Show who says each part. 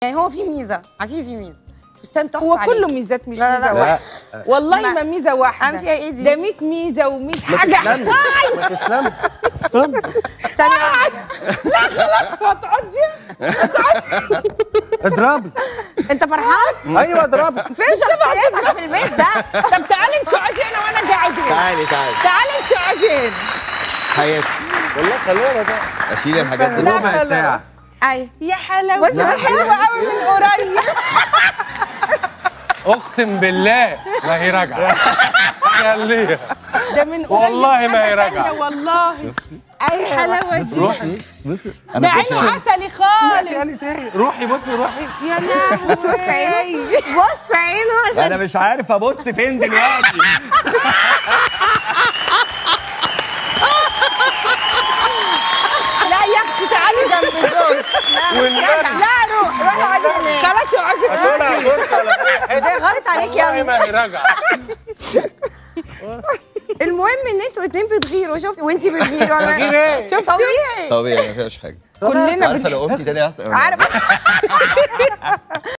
Speaker 1: يعني هو في ميزه عفيفي في ميزه فستان تحفه
Speaker 2: هو
Speaker 1: عليك.
Speaker 2: كله ميزات مش
Speaker 1: لا لا
Speaker 2: ميزه
Speaker 1: لا.
Speaker 2: واحده والله
Speaker 1: ما-
Speaker 2: ما ميزه واحده
Speaker 1: عم فيها إيه دي؟
Speaker 2: ده 100 ميزه و100
Speaker 3: ما
Speaker 2: حاجه
Speaker 3: تسلمي ما تسلمي
Speaker 1: استنى
Speaker 2: لا خلاص هتقعدي
Speaker 3: اضربي
Speaker 1: انت فرحان؟
Speaker 3: ايوه اضربي
Speaker 1: فين شخصيتك في البيت ده؟
Speaker 2: طب تعالي انت اقعدي هنا وانا قاعد هنا
Speaker 4: تعالي تعالي
Speaker 2: تعالي انت اقعدي هنا
Speaker 4: حياتي
Speaker 3: والله خلينا بقى
Speaker 4: اشيل الحاجات دي
Speaker 2: لا،
Speaker 3: ربع
Speaker 2: خلاص.
Speaker 3: ساعه
Speaker 1: ايوه
Speaker 2: يا حلاوه
Speaker 1: بصي بقى.
Speaker 2: حلوه قوي من قريب
Speaker 5: اقسم بالله ما هي راجعه خليها
Speaker 2: ده من قريب
Speaker 5: والله ما هي
Speaker 2: حاجة
Speaker 5: راجعة.
Speaker 2: تانية والله
Speaker 1: ايوه
Speaker 2: الحلاوه دي
Speaker 3: روحي بصي
Speaker 2: ده عينه عسلي خالص
Speaker 5: يعني تاني روحي بصي روحي
Speaker 2: يا لهوي
Speaker 1: بص عينه بص عينه عشان
Speaker 4: انا مش عارف ابص فين دلوقتي
Speaker 2: لا يا اختي تعالي جنب دول
Speaker 5: والنبي
Speaker 2: لا روح روح اقعدي هناك خلاص اقعدي في
Speaker 5: ولا
Speaker 2: كرسي
Speaker 5: فرصه ولا
Speaker 1: ده غلط عليك يا
Speaker 5: والله
Speaker 1: أمي.
Speaker 5: ما هي راجعه
Speaker 1: المهم ان انتوا اتنين بتغيروا شوفي وانتي بتغيري وانا
Speaker 5: بغير ايه؟
Speaker 1: شوف طبيعي
Speaker 4: طبيعي ما فيهاش حاجه
Speaker 2: كلنا
Speaker 4: عارفه لو قمتي تاني احسن
Speaker 1: عارف